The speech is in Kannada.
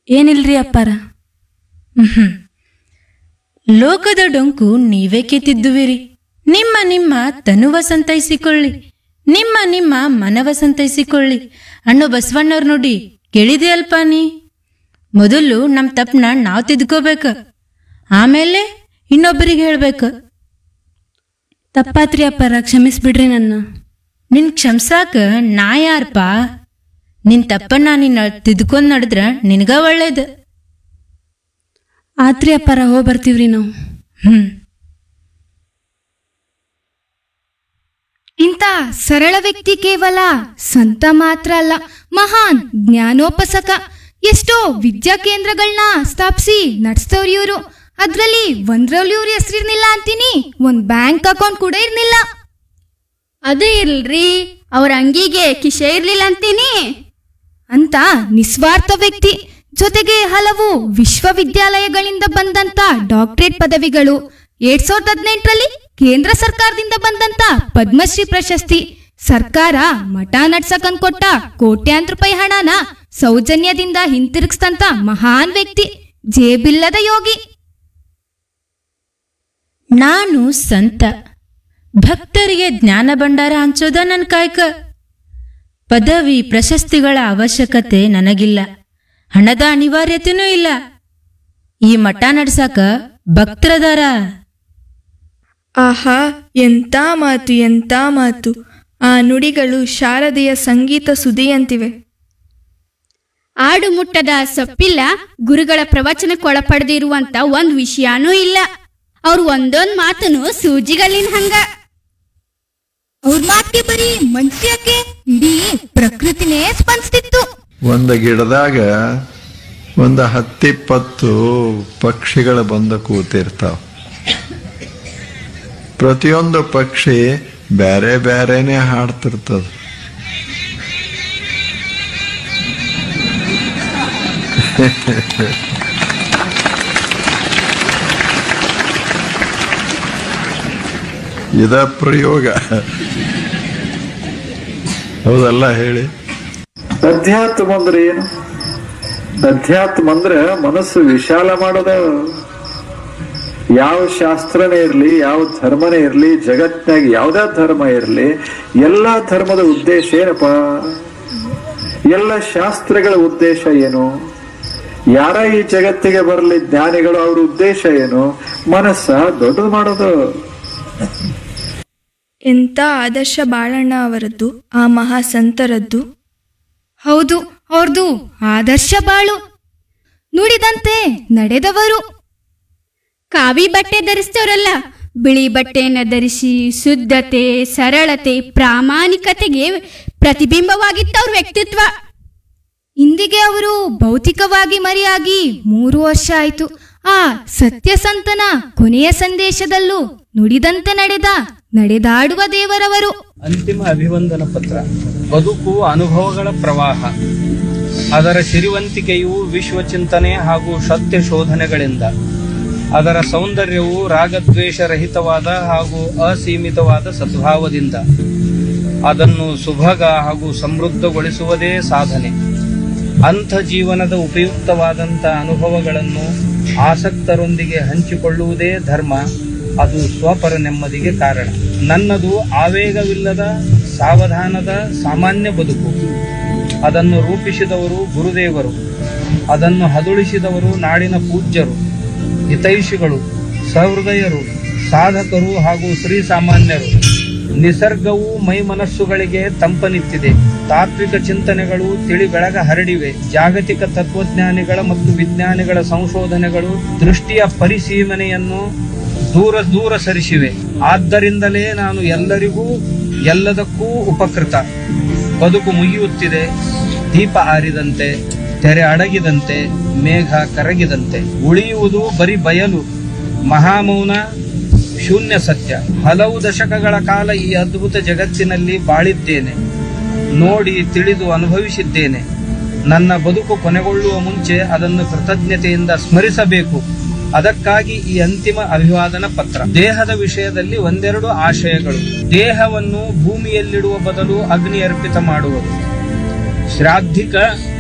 ಏನಿಲ್ರಿ ಅಪ್ಪಾರ ಹ್ಮ್ ಲೋಕದ ಡೊಂಕು ನೀವೇ ಕೆತ್ತಿದ್ದುವಿರಿ ನಿಮ್ಮ ನಿಮ್ಮ ತನುವ ಸಂತೈಸಿಕೊಳ್ಳಿ ನಿಮ್ಮ ನಿಮ್ಮ ಮನವ ಸಂತೈಸಿಕೊಳ್ಳಿ ಅಣ್ಣು ಬಸವಣ್ಣವ್ರ ನೋಡಿ ಕೇಳಿದೆ ಅಲ್ಪ ನೀ ಮೊದಲು ನಮ್ಮ ತಪ್ಪನ ನಾವು ತಿದ್ಕೋಬೇಕು ಆಮೇಲೆ ಇನ್ನೊಬ್ಬರಿಗೆ ಹೇಳ್ಬೇಕು ತಪ್ಪಾತ್ರಿ ಅಪ್ಪಾರ ಕ್ಷಮಿಸ್ಬಿಡ್ರಿ ನನ್ನ ನಿನ್ ಕ್ಷಮ್ಸಾಕ ನಾ ಯಾರಪ್ಪ ನಿನ್ ತಪ್ಪನ್ನ ನೀನ್ ತಿದ್ಕೊಂಡ್ ನಡೆದ್ರ ನಿನಗ ಒಳ್ಳೇದು ಆತ್ರಿ ಅಪ್ಪಾರ ಹೋಗಿ ಬರ್ತೀವ್ರಿ ನಾವು ಹ್ಮ್ ಇಂಥ ಸರಳ ವ್ಯಕ್ತಿ ಕೇವಲ ಸಂತ ಮಾತ್ರ ಅಲ್ಲ ಮಹಾನ್ ಜ್ಞಾನೋಪಸಕ ಎಷ್ಟೋ ವಿದ್ಯಾ ಕೇಂದ್ರಗಳನ್ನ ಸ್ಥಾಪಿಸಿ ನಡೆಸ್ತವ್ರು ಇವರು ಅದ್ರಲ್ಲಿ ಒಂದ್ರಲ್ಲಿ ಇವ್ರ ಹೆಸರಿರ್ನಿಲ್ಲ ಅಂತೀನಿ ಒಂದ್ ಬ್ಯಾಂಕ್ ಅಕೌಂಟ್ ಕೂಡ ಇರ್ನಿಲ್ಲ ಅದೇ ಇಲ್ರಿ ಅವ್ರ ಅಂಗಿಗೆ ಕಿಶೆ ಇರ್ಲಿಲ್ಲ ಅಂತೀನಿ ಅಂತ ನಿಸ್ವಾರ್ಥ ವ್ಯಕ್ತಿ ಜೊತೆಗೆ ಹಲವು ವಿಶ್ವವಿದ್ಯಾಲಯಗಳಿಂದ ಬಂದಂತ ಡಾಕ್ಟರೇಟ್ ಪದವಿಗಳು ಎರಡ್ ಸಾವಿರದ ಹದಿನೆಂಟರಲ್ಲಿ ಕೇಂದ್ರ ಸರ್ಕಾರದಿಂದ ಬಂದಂತ ಪದ್ಮಶ್ರೀ ಪ್ರಶಸ್ತಿ ಸರ್ಕಾರ ಮಠ ನಡ್ಸಕನ್ ಕೊಟ್ಟ ಕೋಟ್ಯಾಂತರ ರೂಪಾಯಿ ಹಣನ ಸೌಜನ್ಯದಿಂದ ಹಿಂತಿರುಗಿಸ್ತಂತ ಮಹಾನ್ ವ್ಯಕ್ತಿ ಜೇಬಿಲ್ಲದ ಯೋಗಿ ನಾನು ಸಂತ ಭಕ್ತರಿಗೆ ಜ್ಞಾನ ಭಂಡಾರ ಹಂಚೋದ ನನ್ನ ಕಾಯಕ ಪದವಿ ಪ್ರಶಸ್ತಿಗಳ ಅವಶ್ಯಕತೆ ನನಗಿಲ್ಲ ಹಣದ ಅನಿವಾರ್ಯತೆನೂ ಇಲ್ಲ ಈ ಮಠ ನಡ್ಸಾಕ ಭಕ್ತರದಾರ ಆಹಾ ಎಂಥ ಮಾತು ಎಂಥ ಮಾತು ಆ ನುಡಿಗಳು ಶಾರದೆಯ ಸಂಗೀತ ಸುದಿಯಂತಿವೆ ಆಡು ಮುಟ್ಟದ ಸೊಪ್ಪಿಲ್ಲ ಗುರುಗಳ ಪ್ರವಚನಕ್ಕೆ ಒಳಪಡೆದಿರುವಂತ ಒಂದ್ ವಿಷಯನೂ ಇಲ್ಲ ಅವ್ರ ಒಂದೊಂದ್ ಮಾತನು ಸೂಜಿಗಲ್ಲಿನ ಹಂಗ ಅವ್ರ ಮಾತಿಗೆ ಬರೀ ಮನುಷ್ಯಕ್ಕೆ ಇಡೀ ಪ್ರಕೃತಿನೇ ಸ್ಪಂದಿಸ್ತಿತ್ತು ಒಂದು ಗಿಡದಾಗ ಒಂದು ಹತ್ತಿಪ್ಪತ್ತು ಪಕ್ಷಿಗಳು ಬಂದು ಕೂತಿರ್ತಾವ ಪ್ರತಿಯೊಂದು ಪಕ್ಷಿ ಬೇರೆ ಬೇರೆನೆ ಹಾಡ್ತಿರ್ತದ ಇದ ಪ್ರಯೋಗ ಹೌದಲ್ಲ ಹೇಳಿ ಅಧ್ಯಾತ್ಮ ಅಂದ್ರೆ ಏನು ಅಧ್ಯಾತ್ಮ ಅಂದ್ರೆ ಮನಸ್ಸು ವಿಶಾಲ ಮಾಡೋದ ಯಾವ ಶಾಸ್ತ್ರನೇ ಇರ್ಲಿ ಯಾವ ಧರ್ಮನೇ ಇರ್ಲಿ ಜಗತ್ನಾಗ ಯಾವ್ದೇ ಧರ್ಮ ಇರ್ಲಿ ಎಲ್ಲಾ ಧರ್ಮದ ಉದ್ದೇಶ ಏನಪ್ಪ ಎಲ್ಲ ಶಾಸ್ತ್ರಗಳ ಉದ್ದೇಶ ಏನು ಯಾರ ಈ ಜಗತ್ತಿಗೆ ಬರಲಿ ಜ್ಞಾನಿಗಳು ಅವ್ರ ಉದ್ದೇಶ ಏನು ಮನಸ್ಸ ದೊಡ್ಡದು ಮಾಡೋದು ಎಂಥ ಆದರ್ಶ ಬಾಳಣ್ಣ ಅವರದ್ದು ಆ ಮಹಾ ಸಂತರದ್ದು ಹೌದು ಅವ್ರದು ಆದರ್ಶ ಬಾಳು ನುಡಿದಂತೆ ನಡೆದವರು ಕಾವಿ ಬಟ್ಟೆ ಧರಿಸ್ತವ್ರಲ್ಲ ಬಿಳಿ ಬಟ್ಟೆಯನ್ನ ಧರಿಸಿ ಶುದ್ಧತೆ ಸರಳತೆ ಪ್ರಾಮಾಣಿಕತೆಗೆ ಪ್ರತಿಬಿಂಬವಾಗಿತ್ತವ್ರ ವ್ಯಕ್ತಿತ್ವ ಇಂದಿಗೆ ಅವರು ಭೌತಿಕವಾಗಿ ಮರೆಯಾಗಿ ಮೂರು ವರ್ಷ ಆಯ್ತು ಆ ಸತ್ಯಸಂತನ ಕೊನೆಯ ಸಂದೇಶದಲ್ಲೂ ನುಡಿದಂತೆ ನಡೆದ ನಡೆದಾಡುವ ದೇವರವರು ಅಂತಿಮ ಅಭಿವಂದನ ಪತ್ರ ಬದುಕು ಅನುಭವಗಳ ಪ್ರವಾಹ ಅದರ ಸಿರಿವಂತಿಕೆಯು ವಿಶ್ವಚಿಂತನೆ ಹಾಗೂ ಸತ್ಯ ಶೋಧನೆಗಳಿಂದ ಅದರ ಸೌಂದರ್ಯವು ರಾಗದ್ವೇಷರಹಿತವಾದ ಹಾಗೂ ಅಸೀಮಿತವಾದ ಸದ್ಭಾವದಿಂದ ಅದನ್ನು ಸುಭಗ ಹಾಗೂ ಸಮೃದ್ಧಗೊಳಿಸುವುದೇ ಸಾಧನೆ ಅಂಥ ಜೀವನದ ಉಪಯುಕ್ತವಾದಂಥ ಅನುಭವಗಳನ್ನು ಆಸಕ್ತರೊಂದಿಗೆ ಹಂಚಿಕೊಳ್ಳುವುದೇ ಧರ್ಮ ಅದು ಸ್ವಪರ ನೆಮ್ಮದಿಗೆ ಕಾರಣ ನನ್ನದು ಆವೇಗವಿಲ್ಲದ ಸಾವಧಾನದ ಸಾಮಾನ್ಯ ಬದುಕು ಅದನ್ನು ರೂಪಿಸಿದವರು ಗುರುದೇವರು ಅದನ್ನು ಹದುಳಿಸಿದವರು ನಾಡಿನ ಪೂಜ್ಯರು ಹಿತೈಷಿಗಳು ಸಹೃದಯರು ಸಾಧಕರು ಹಾಗೂ ಶ್ರೀ ಸಾಮಾನ್ಯರು ನಿಸರ್ಗವು ಮೈ ಮನಸ್ಸುಗಳಿಗೆ ತಂಪನಿತ್ತಿದೆ ತಾತ್ವಿಕ ಚಿಂತನೆಗಳು ತಿಳಿ ಬೆಳಗ ಹರಡಿವೆ ಜಾಗತಿಕ ತತ್ವಜ್ಞಾನಿಗಳ ಮತ್ತು ವಿಜ್ಞಾನಿಗಳ ಸಂಶೋಧನೆಗಳು ದೃಷ್ಟಿಯ ಪರಿಸೀಮನೆಯನ್ನು ದೂರ ದೂರ ಸರಿಸಿವೆ ಆದ್ದರಿಂದಲೇ ನಾನು ಎಲ್ಲರಿಗೂ ಎಲ್ಲದಕ್ಕೂ ಉಪಕೃತ ಬದುಕು ಮುಗಿಯುತ್ತಿದೆ ದೀಪ ಆರಿದಂತೆ ತೆರೆ ಅಡಗಿದಂತೆ ಮೇಘ ಕರಗಿದಂತೆ ಉಳಿಯುವುದು ಬರೀ ಬಯಲು ಮಹಾಮೌನ ಶೂನ್ಯ ಸತ್ಯ ಹಲವು ದಶಕಗಳ ಕಾಲ ಈ ಅದ್ಭುತ ಜಗತ್ತಿನಲ್ಲಿ ಬಾಳಿದ್ದೇನೆ ನೋಡಿ ತಿಳಿದು ಅನುಭವಿಸಿದ್ದೇನೆ ನನ್ನ ಬದುಕು ಕೊನೆಗೊಳ್ಳುವ ಮುಂಚೆ ಅದನ್ನು ಕೃತಜ್ಞತೆಯಿಂದ ಸ್ಮರಿಸಬೇಕು ಅದಕ್ಕಾಗಿ ಈ ಅಂತಿಮ ಅಭಿವಾದನ ಪತ್ರ ದೇಹದ ವಿಷಯದಲ್ಲಿ ಒಂದೆರಡು ಆಶಯಗಳು ದೇಹವನ್ನು ಭೂಮಿಯಲ್ಲಿಡುವ ಬದಲು ಅಗ್ನಿ ಅರ್ಪಿತ ಮಾಡುವುದು ಶ್ರಾದ್ಧಿಕ